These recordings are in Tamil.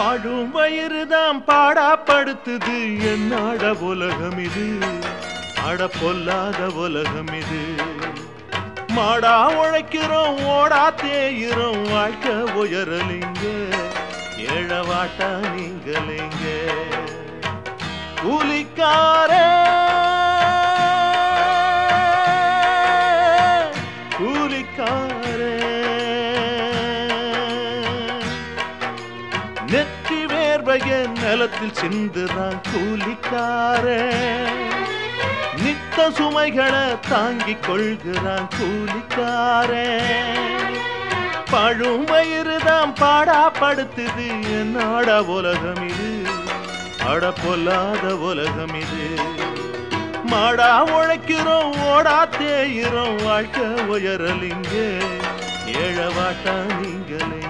பாடும் வயிறுதான் பாடாப்படுத்துது என்னாட உலகம் இது அட பொல்லாத உலகம் இது மாடா உழைக்கிறோம் ஓடா தேயிறோம் வாழ்க்கை உயரலிங்க ஏழவாட்டா நீங்களைங்க கூலிக்கார கூலிக்கார நெற்றி வேர்வைய நிலத்தில் சிந்துறான் கூலிக்கார நித்த சுமைகளை தாங்கிக் கொள்கிறான் கூலிக்கார பழும் வயிறுதான் பாடாப்படுத்துது என்னோட உலகம் இது அட பொல்லாத உலகம் இது மாடா உழைக்கிறோம் ஓடா தேயிறோம் வாழ்க்கை உயரலிங்க ஏழவாட்டா நீங்களேங்க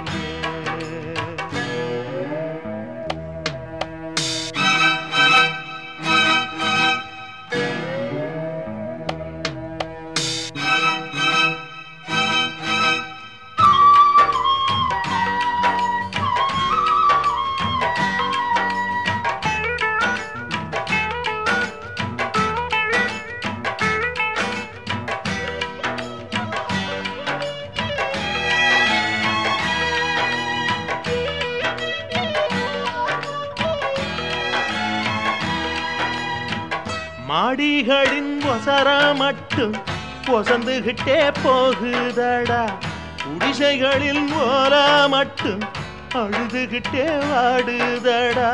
மாடிகளின் ஒசர மட்டும் பொசந்துகிட்டே போகுதடா குடிசைகளில் ஓல மட்டும் அழுதுகிட்டே வாடுதடா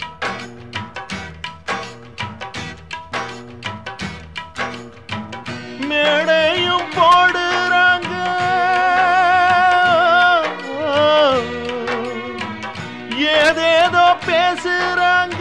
மேடையும் போடுறாங்க ஏதேதோ பேசுறாங்க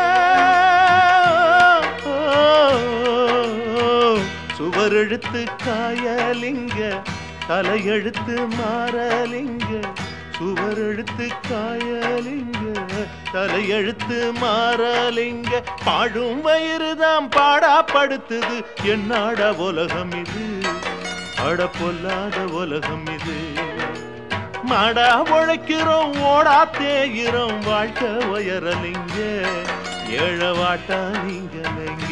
சுவரெழுத்து காயலிங்க தலையெழுத்து மாறலிங்க சுவரெழுத்து காயலிங்க தலையெழுத்து மாறலிங்க பாடும் வயிறுதான் பாடாப்படுத்துது என்னாட உலகம் இது அட பொல்லாத உலகம் இது மாடா உழைக்கிறோம் ஓடா தேயிறோம் வாழ்க்கை உயரலிங்க ஏழவாட்டா நீங்களைங்க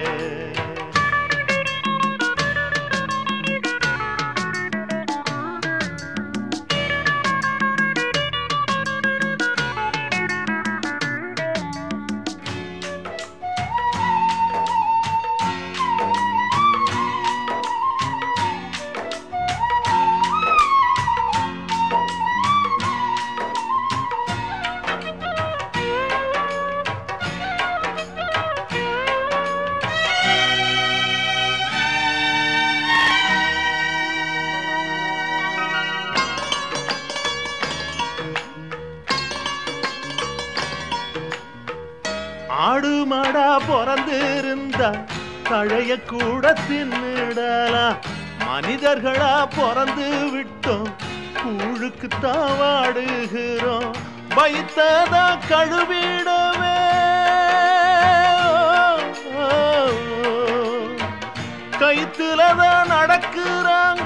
ஆடு மாடா பிறந்திருந்தா தழைய கூட தின்னுடலாம் மனிதர்களா பிறந்து விட்டோம் கூழுக்குத்தான் வாடுகிறோம் வைத்ததா கழுவிடவே கைத்துலதான் நடக்கிறாங்க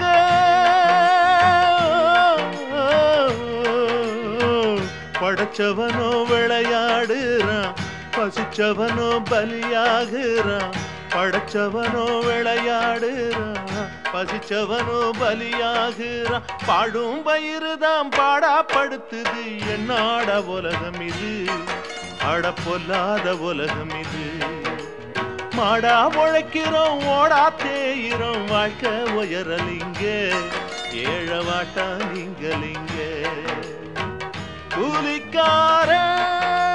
படைச்சவனோ விளையாடுறான் பசிச்சவனோ பலியாகிறான் படைச்சவனோ விளையாடுறான் பசிச்சவனோ பலியாகிறான் பாடும் பயிருதான் பாடாப்படுத்துது என்னாட உலகம் இது அட பொல்லாத உலகம் இது மாடா உழைக்கிறோம் ஓடா தேயிறோம் வாழ்க்கை உயரலிங்க ஏழவாட்டா நீங்கலிங்க கூலிக்கார